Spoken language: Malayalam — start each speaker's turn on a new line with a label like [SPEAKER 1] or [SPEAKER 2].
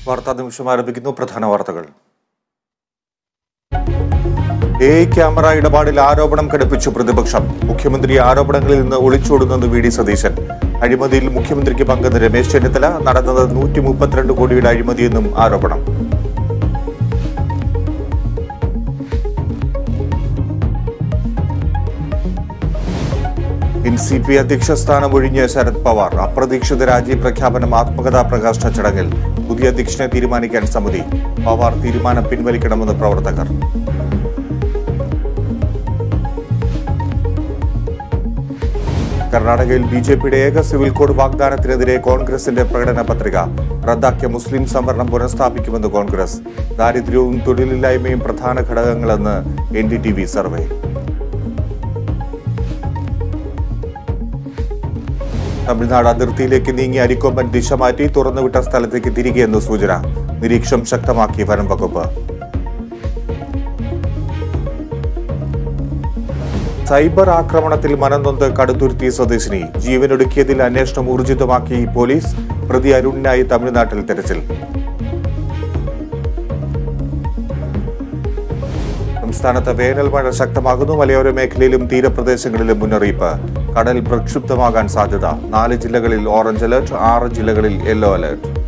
[SPEAKER 1] വാർത്താ നിമിഷം ആരംഭിക്കുന്നു പ്രധാന വാർത്തകൾ എ ഐ ക്യാമറ ഇടപാടിൽ ആരോപണം ഘടിപ്പിച്ചു പ്രതിപക്ഷം മുഖ്യമന്ത്രി ആരോപണങ്ങളിൽ നിന്ന് ഒളിച്ചോടുന്നെന്ന് വി ഡി സതീശൻ അഴിമതിയിൽ മുഖ്യമന്ത്രിക്ക് പങ്കെന്ന് രമേശ് ചെന്നിത്തല നടന്നത് നൂറ്റി മുപ്പത്തിരണ്ട് കോടിയുടെ അഴിമതിയെന്നും ആരോപണം എൻ സി പി അധ്യക്ഷ സ്ഥാനം ഒഴിഞ്ഞ് ശരത് പവാർ അപ്രതീക്ഷിത രാജി പ്രഖ്യാപനം ആത്മകഥാ പ്രകാശന ചടങ്ങിൽ പുതിയ അധ്യക്ഷനെ തീരുമാനിക്കാൻ സമിതി പവാർ തീരുമാനം പിൻവലിക്കണമെന്ന് പ്രവർത്തകർ കർണാടകയിൽ ബി ജെ പിയുടെ ഏക സിവിൽ കോഡ് വാഗ്ദാനത്തിനെതിരെ കോൺഗ്രസിന്റെ പ്രകടന പത്രിക റദ്ദാക്കിയ മുസ്ലിം സംവരണം പുനഃസ്ഥാപിക്കുമെന്ന് കോൺഗ്രസ് ദാരിദ്ര്യവും തൊഴിലില്ലായ്മയും പ്രധാന ഘടകങ്ങളെന്ന് N D T V survey Tamil Nadu അതിർത്തിയിലേക്ക് നീങ്ങി അരിക്കൊമ്പൻ ദിശ മാറ്റി തുറന്നുവിട്ട സ്ഥലത്തേക്ക് തിരികെയെന്ന് സൂചന നിരീക്ഷണം ശക്തമാക്കി വനം വകുപ്പ് സൈബർ ആക്രമണത്തിൽ മനംനൊന്ത് കടുത്തുരുത്തി സ്വദേശിനി ജീവനൊടുക്കിയതിൽ അന്വേഷണം ഊർജിതമാക്കി പോലീസ് പ്രതി അരുണിനായി തമിഴ്നാട്ടിൽ തെരച്ചിൽ സംസ്ഥാനത്ത് വേനൽ മഴ ശക്തമാകുന്നു മലയോര മേഖലയിലും തീരപ്രദേശങ്ങളിലും മുന്നറിയിപ്പ് കടൽ പ്രക്ഷുബ്ധമാകാൻ സാധ്യത നാല് ജില്ലകളിൽ ഓറഞ്ച് അലർട്ട് ആറ് ജില്ലകളിൽ യെല്ലോ അലർട്ട്